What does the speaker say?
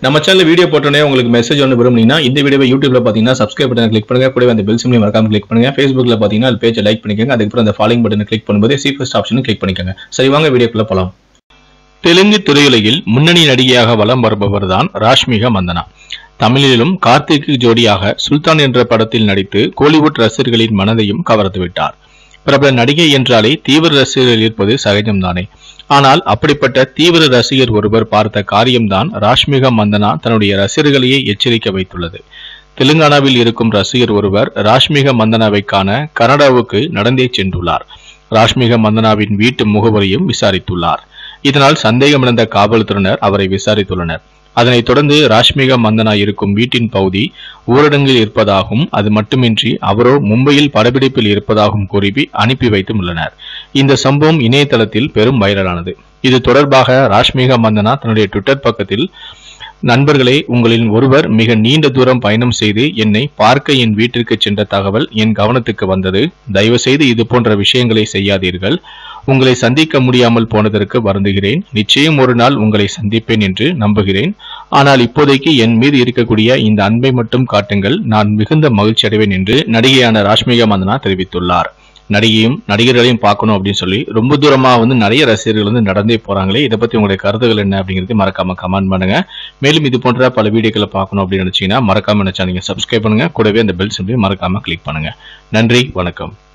நம்ம channel video போட்டோன்னே உங்களுக்கு மெசேஜ் ஒன்று விரும்புனீங்கன்னா இந்த வீடியோவை யூடியூப்ல பார்த்தீங்கன்னா சப்ஸ்கிரைப் பட்டன் கிளிக் பண்ணுங்க கூடவே அந்த பெல் சிம்லையும் மறக்காம கிளிக் பண்ணுங்க ஃபேஸ்புக்ல பார்த்தீங்கன்னா அது பேஜை லைக் பண்ணிக்கோங்க அதுக்கப்புறம் அந்த ஃபாலோயிங் பட்டனை கிளிக் பண்ணும்போது சி ஃபர்ஸ்ட் ஆப்ஷனும் கிளிக் பண்ணிக்கோங்க சரி வாங்க வீடியோக்குள்ள போலாம் தெலுங்கு திரையுலகில் முன்னணி நடிகையாக வலம் வருபவர் தான் ராஷ்மிகா மந்தனா தமிழிலும் கார்த்திக்கு ஜோடியாக சுல்தான் என்ற படத்தில் நடித்து கோலிவுட் ரசிகர்களின் மனதையும் கவர்ந்து விட்டார் பிரபல நடிகை என்றாலே தீவிர ரசிகர்கள் இருப்பது சகஜம்தானே ஆனால் அப்படிப்பட்ட தீவிர ரசிகர் ஒருவர் பார்த்த காரியம்தான் ராஷ்மிகா மந்தனா தன்னுடைய ரசிகர்களையே எச்சரிக்க வைத்துள்ளது தெலுங்கானாவில் இருக்கும் ரசிகர் ஒருவர் ராஷ்மிகா மந்தனாவை காண கனடாவுக்கு நடந்தே சென்றுள்ளார் ராஷ்மிகா மந்தனாவின் வீட்டு முகவரியும் விசாரித்துள்ளார் இதனால் சந்தேகமிழந்த காவல்துறையினர் அவரை விசாரித்துள்ளனர் அதனைத் தொடர்ந்து ராஷ்மிகா மந்தனா இருக்கும் வீட்டின் பகுதி ஊரடங்கில் இருப்பதாகவும் அது மட்டுமின்றி அவரோ மும்பையில் படப்பிடிப்பில் இருப்பதாகவும் கூறி அனுப்பி வைத்தும் உள்ளனர் இந்த சம்பவம் இணையதளத்தில் பெரும் வைரலானது இது தொடர்பாக ராஷ்மிகா மந்தனா தன்னுடைய ட்விட்டர் பக்கத்தில் நண்பர்களே உங்களின் ஒருவர் மிக நீண்ட தூரம் பயணம் செய்து என்னை பார்க்க என் வீட்டிற்கு சென்ற தகவல் என் கவனத்துக்கு வந்தது தயவு செய்து இது போன்ற விஷயங்களை செய்யாதீர்கள் உங்களை சந்திக்க முடியாமல் போனதற்கு வருந்துகிறேன் நிச்சயம் ஒரு நாள் உங்களை சந்திப்பேன் என்று நம்புகிறேன் ஆனால் இப்போதைக்கு என் மீது இருக்கக்கூடிய இந்த அன்பை மட்டும் காட்டுங்கள் நான் மிகுந்த மகிழ்ச்சி அடைவேன் என்று நடிகையான ராஷ்மிகா மந்தனா தெரிவித்துள்ளார் நடிகையும் நடிகர்களையும் பார்க்கணும் அப்படின்னு சொல்லி ரொம்ப தூரமா வந்து நிறைய ரசிகர்கள் வந்து நடந்தே போறாங்களே இதை பத்தி உங்களுடைய கருத்துகள் என்ன அப்படிங்கிறது மறக்காம கமெண்ட் பண்ணுங்க மேலும் இது போன்ற பல வீடியோக்களை பார்க்கணும் அப்படின்னு நினைச்சீங்கன்னா மறக்காம நினைச்சா நீங்க சப்ஸ்கிரைப் பண்ணுங்க கூடவே அந்த பெல் சிம்பிளையும் மறக்காம கிளிக் பண்ணுங்க நன்றி வணக்கம்